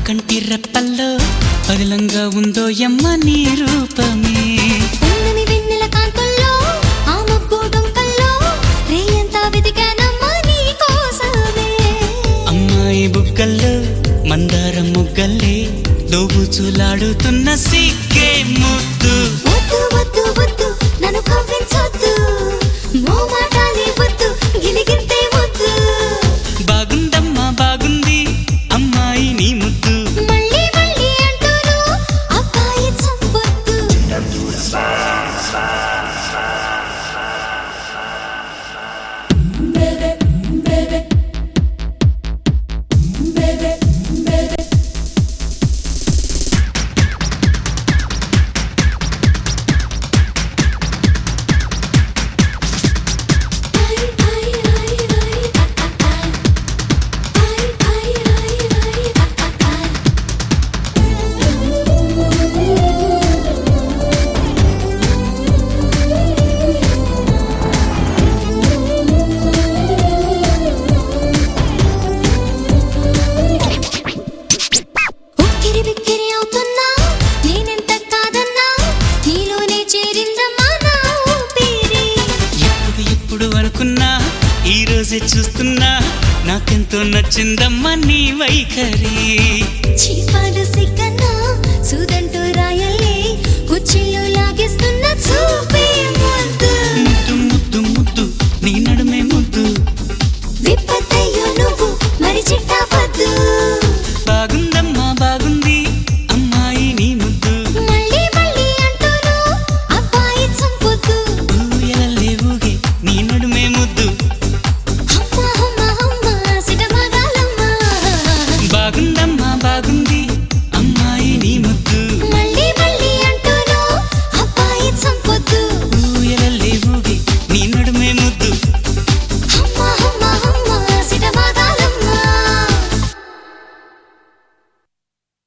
కంటి రెప్పల్లో పదిలంగా ఉందో ఎమ్మ నీ రూపమే ఉన్నమి వెన్నెల కాంతుల్లో ఆ మబ్బు డొంకల్లో రేయంతా వెతికానమ్మా నీ కోసమే అమ్మాయి బుగ్గల్లో మందార ముగ్గల్లే దోబుచులాడుతున్న సిగ్గే ముద్దు వద్దు వద్దు వద్దు నన్ను కవ్వించొద్దు మోమాటాలే వద్దు గిలిగింతే వద్దు బాగుందమ్మా బాగుంది అమ్మాయి నీ ముద్దు మళ్ళీ మళ్ళీ అంటూను అబ్బాయి చంపొద్దు ఉక్కిరి బిక్కిరి అవుతున్నా నేనెంత కాదన్నా నీలోనే చేరిందమ్మా నా ఊపిరి ఎప్పుడు ఎప్పుడు అనుకున్నా ఈ రోజే చూస్తున్నా నాకెంతో నచ్చిందమ్మా నీ వైఖరి చీప